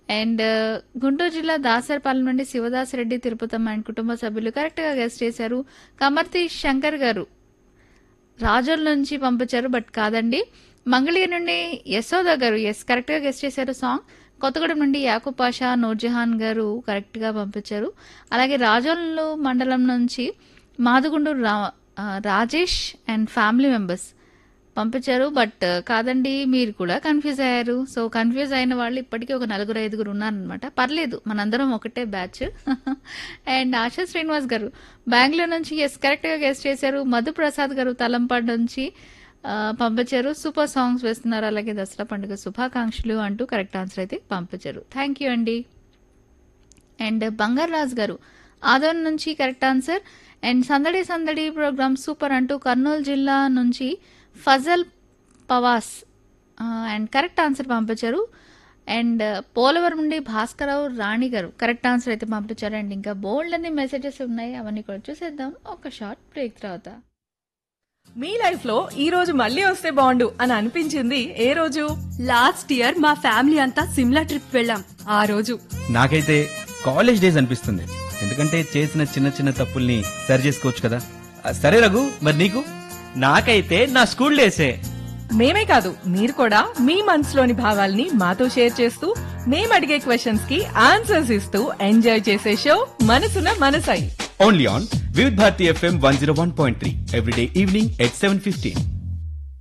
and Guntur జిల్లా దాసరపాలెం నుండి Sivadasa Reddy Tirupatamma and కుటుంబ సభ్యులు కరెక్ట్గా గెస్ట్ చేశారు కమర్తి శంకర్ గారు రాజోల్ నుంచి పంపించారు బట్ కాదండి మంగళగిరి నుండి యశోద గారు ఎస్ కరెక్ట్గా గెస్ట్ చేశారు సాంగ్ కొత్తగూడెం నుండి యాకూబ్ పాషా నూర్జహాన్ గారు కరెక్ట్గా పంపించారు అలాగే రాజోలు మండలం నుంచి మాదుగుండూరు రా ఆ, రాజేష్ అండ్ ఫ్యామిలీ మెంబర్స్ పంపించారు బట్ కాదండి మీరు కూడా కన్ఫ్యూజ్ అయ్యారు సో కన్ఫ్యూజ్ అయిన వాళ్ళు ఇప్పటికీ ఒక నలుగురు ఐదుగురు ఉన్నారనమాట పర్లేదు మనందరం ఒకటే బ్యాచ్ అండ్ ఆశా శ్రీనివాస్ గారు బెంగళూరు నుంచి ఎస్ కరెక్ట్గా గెస్ట్ చేశారు మధుప్రసాద్ గారు తలంపాడు నుంచి ఆ, పంపించారు సూపర్ సాంగ్స్ వేస్తున్నారు అలాగే దసరా పండుగ శుభాకాంక్షలు అంటూ కరెక్ట్ ఆన్సర్ అయితే పంపించారు థ్యాంక్ యూ అండి అండ్ బంగారు రాజ్ గారు ఆదోన్ నుంచి కరెక్ట్ ఆన్సర్ అండ్ సందడి సందడి ప్రోగ్రామ్ సూపర్ అంటూ కర్నూలు జిల్లా నుంచి Fazal Pavas and correct answer పంపించారు అండ్ పోలవరం నుండి భాస్కరరావు రాణి గారు కరెక్ట్ ఆన్సర్ అయితే పంపించారు అండ్ ఇంకా బోల్డ్ అన్ని మెసేజెస్ ఉన్నాయి అవన్నీ కూడా చూసేద్దాం ఒక షార్ట్ బ్రేక్ తర్వాత మీ లైఫ్ లో ఈ రోజు మళ్ళీ వస్తే బాగుండు అని అనిపించింది ఏ రోజు లాస్ట్ ఇయర్ మా ఫ్యామిలీ అంతా సిమ్లా ట్రిప్ వెళ్ళాం ఆ రోజు నాకైతే కాలేజ్ డేస్ అనిపిస్తుంది ఎందుకంటే చేసిన చిన్న చిన్న తప్పుల్ని సరి చేసుకోవచ్చు కదా ఆ, సరే రఘు మరి నీకు నాకైతే నా స్కూల్ డేసే మేమే కాదు మీరు కూడా మీ మనసులోని భావాల్ని మాతో షేర్ చేస్తూ మేము అడిగే క్వశ్చన్స్ కి ఆన్సర్స్ ఇస్తూ ఎంజాయ్ చేసే షో మనసున మనసై only on Vividh Bharati FM one zero one point three every day evening at seven fifteen